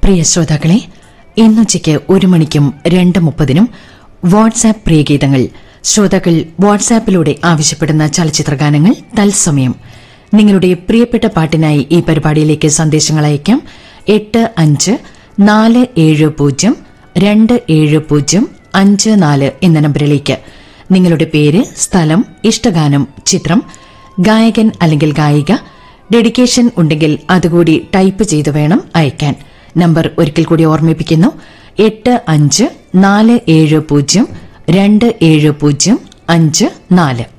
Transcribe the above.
പ്രിയ ശ്രോതാക്കളെ ഇന്നുച്ചയ്ക്ക് ഒരു മണിക്കും രണ്ട് മുപ്പതിനും വാട്സാപ്പ് പ്രിയഗീതങ്ങൾ ശ്രോതാക്കൾ വാട്സാപ്പിലൂടെ ആവശ്യപ്പെടുന്ന ചലച്ചിത്രഗാനങ്ങൾ തത്സമയം നിങ്ങളുടെ പ്രിയപ്പെട്ട പാട്ടിനായി ഈ പരിപാടിയിലേക്ക് സന്ദേശങ്ങൾ അയക്കാം എട്ട് അഞ്ച് നാല് ഏഴ് പൂജ്യം രണ്ട് ഏഴ് പൂജ്യം അഞ്ച് നാല് എന്ന നമ്പറിലേക്ക് നിങ്ങളുടെ പേര് സ്ഥലം ഇഷ്ടഗാനം ചിത്രം ഗായകൻ അല്ലെങ്കിൽ ഗായിക ഡെഡിക്കേഷൻ ഉണ്ടെങ്കിൽ അതുകൂടി ടൈപ്പ് ചെയ്ത് വേണം അയക്കാൻ നമ്പർ ഒരിക്കൽ കൂടി ഓർമ്മിപ്പിക്കുന്നു എട്ട് അഞ്ച് നാല് ഏഴ് പൂജ്യം രണ്ട് ഏഴ് പൂജ്യം അഞ്ച് നാല്